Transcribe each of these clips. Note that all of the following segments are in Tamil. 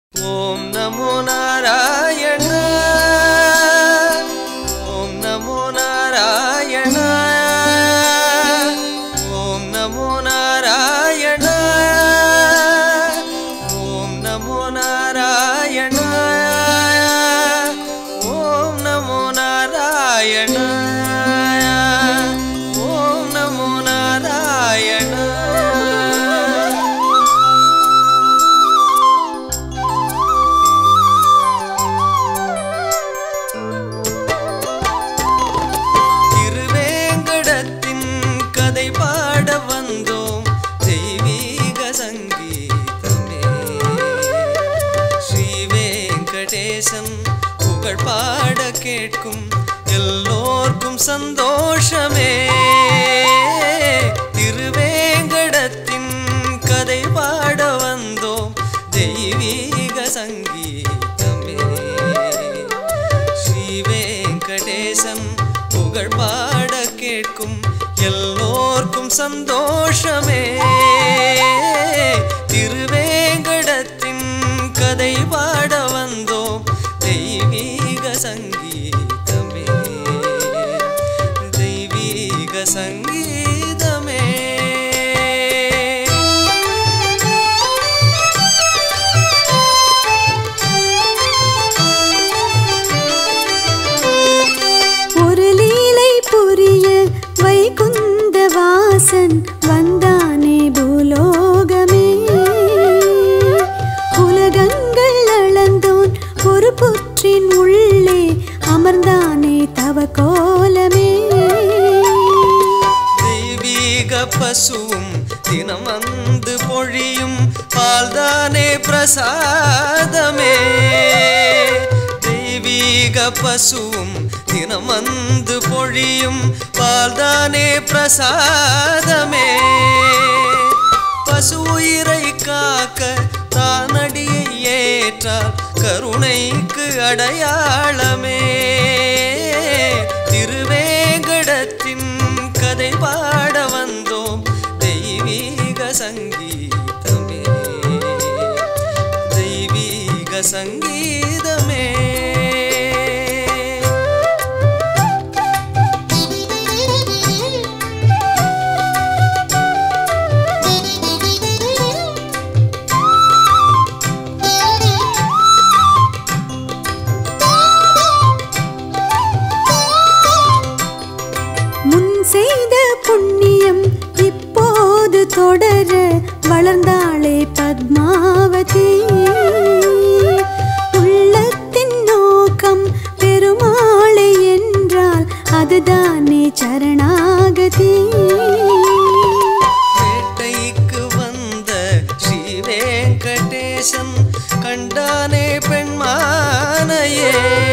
ஓம் நமோ நாராயண ஓம் நமோ நாராயண ஓம் நமோ நாராயண ஓம் நமோ நாராயண ஓம் நமோ நாராயண ஓம் நமோ நாராயண திருவேங்கடத்தின் கதை பாட வந்தோம் தெய்வீக சங்கீதமே ஸ்ரீ வெங்கடேசன் புகழ் பாட கேட்கும் எல்லோர்க்கும் சந்தோஷமே திருவேங்கடத்தின் கதை பாட வந்தோம் தெய்வீக சங்கீதமே ஸ்ரீ வெங்கடேசன் புகழ் பாட கேட்கும் எல்லோர்க்கும் சந்தோஷமே திருவேங்கடத்தின் கதை பாட வந்தோம் தெய்வீக சங்கீதமே தெய்வீக சங்கீதமே ஒரு லீலை புரிய வைகுந்த வாசன் வந்தானே பூலோகமே உலகங்கள் அளந்தோன் ஒரு புற்றின் உள்ளே அமர்ந்தானே தவ கோலமே தெய்வீக பசுவும் தினம் வந்து பொழியும் பால்தானே பிரசாதமே தெய்வீக பசுவும் தினம் வந்து பொழியும் பால்தானே பிரசாதமே பசு உயிரை காக்க தானடியை ஏற்றால் கருணைக்கு அடையாளமே திருவேங்கடத்தின் கதை பாட வந்தோம் தெய்வீக சங்கீதமே தெய்வீக சங்கீதமே முன் செய்த புண்ணியம் இப்போது தொடர வளர்ந்தாளே பத்மாவதி உள்ளத்தின் நோக்கம் பெருமாளை என்றால் அதுதானே சரணாகதி வேட்டைக்கு வந்த ஸ்ரீ வெங்கடேசன் கண்டானே பெண்மானையே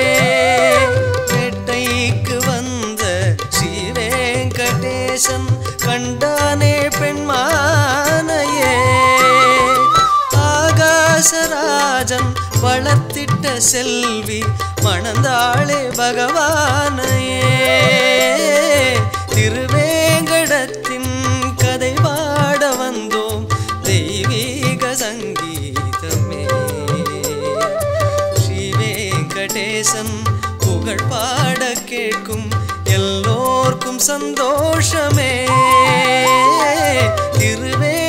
வேட்டைக்கு வந்த ஸ்ரீ வெங்கடேசன் கண்டானே பெண்மானையே ஆகாசராஜன் வளர்த்திட்ட செல்வி மணந்தாளே பகவானையே திருவேங்கடத்தின் கதை பாட வந்தோம் தெய்வீக சங்கீதமே ஸ்ரீ வெங்கடேசன் புகழ் பாட கேட்கும் எல்லோர்க்கும் சந்தோஷமே திருவே